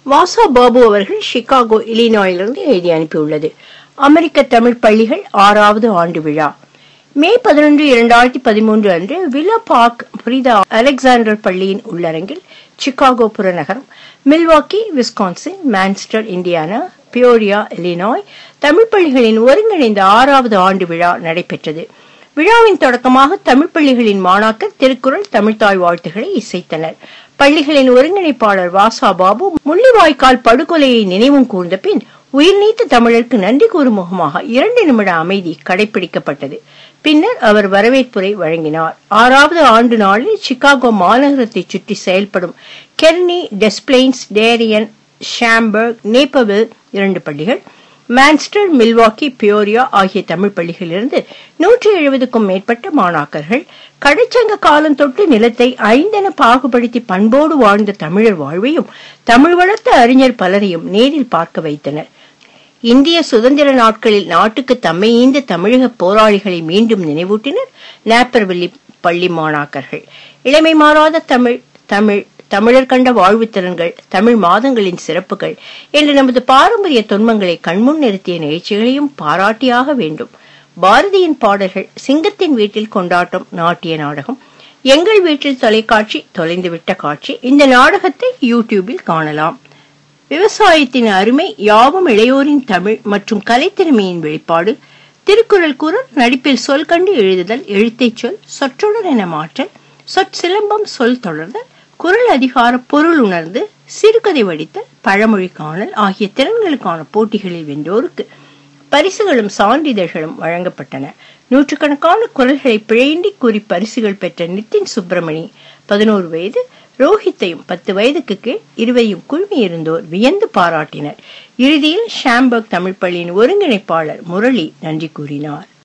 வாசா பாபு அவர்கள் சிகாகோ இலினாயிலிருந்து எழுதி அனுப்பியுள்ளது அமெரிக்க தமிழ் பள்ளிகள் ஆறாவது ஆண்டு விழா மே பதினொன்று இரண்டாயிரத்தி பதிமூன்று அன்று வில்லா பார்க் புரிதா அலெக்சாண்டர் பள்ளியின் உள்ளரங்கில் சிகாகோ புறநகரம் Milwaukee Wisconsin Munster Indiana Peoria Illinois Tamil பள்ளிகளின் ஒருங்கிணைந்த ஆறாவது ஆண்டு விழா நடைபெற்றது விழாவின் தொடக்கமாக தமிழ் பள்ளிகளின் மாணாக்கர் திருக்குறள் தமிழ்தாய் வாழ்த்துக்களை இசைத்தனர் பள்ளிகளின் ஒருங்கிணைப்பாளர் வாசா பாபு முள்ளிவாய்க்கால் படுகொலையை நினைவும் கூர்ந்த பின் உயிர் நீத்த தமிழருக்கு நன்றி கூறும் முகமாக இரண்டு நிமிட அமைதி கடைபிடிக்கப்பட்டது பின்னர் அவர் வரவேற்புரை வழங்கினார் ஆறாவது ஆண்டு நாளில் சிகாகோ மாநகரத்தை சுற்றி செயல்படும் கெர்னி டெஸ்பிளைன்ஸ் டேரியன் ஷாம்பர்க் நேப்பவில் இரண்டு பள்ளிகள் மான்ஸ்டர் மில்வாக்கி பியோரியா ஆகிய தமிழ் பள்ளிகளிலிருந்து நூற்றி எழுபதுக்கும் மேற்பட்ட மாணாக்கர்கள் கடைச்சங்க காலம் தொட்டு நிலத்தை ஐந்தென பாகுபடுத்தி பண்போடு வாழ்ந்த தமிழர் வாழ்வையும் தமிழ் வளர்த்த அறிஞர் பலரையும் நேரில் பார்க்க வைத்தனர் இந்திய சுதந்திர நாட்களில் நாட்டுக்கு தம்மை ஈந்த தமிழக போராளிகளை மீண்டும் நினைவூட்டினர் நேப்பர்வெள்ளி பள்ளி மாணாக்கர்கள் இளமை மாறாத தமிழ் தமிழ் தமிழர் கண்ட வாழ்வு திறன்கள் தமிழ் மாதங்களின் சிறப்புகள் என்று நமது பாரம்பரிய தொன்மங்களை கண்முன் நிறுத்திய நிகழ்ச்சிகளையும் பாராட்டியாக வேண்டும் பாரதியின் பாடல்கள் சிங்கத்தின் வீட்டில் கொண்டாட்டம் நாட்டிய நாடகம் எங்கள் வீட்டில் தொலைக்காட்சி தொலைந்துவிட்ட காட்சி இந்த நாடகத்தை யூடியூபில் காணலாம் விவசாயத்தின் அருமை யாவும் இளையோரின் தமிழ் மற்றும் கலைத்திறமையின் வெளிப்பாடு திருக்குறள் குரல் நடிப்பில் சொல் கண்டு எழுதுதல் எழுத்தைச் சொல் சொற்றொடர் என மாற்றல் சொற்சிலம்பம் சொல் தொடர்தல் குரல் அதிகார பொருள் உணர்ந்து சிறுகதை வடித்தல் பழமொழி காணல் ஆகிய திறன்களுக்கான போட்டிகளில் வென்றோருக்கு பரிசுகளும் சான்றிதழ்களும் வழங்கப்பட்டன நூற்றுக்கணக்கான குரல்களை பிழையின்றி கூறி பரிசுகள் பெற்ற நிதின் சுப்பிரமணி பதினோரு வயது ரோஹித்தையும் பத்து வயதுக்கு கீழ் இருவையும் குழுமியிருந்தோர் வியந்து பாராட்டினர் இறுதியில் ஷாம்பர்க் தமிழ் பள்ளியின் ஒருங்கிணைப்பாளர் முரளி நன்றி கூறினார்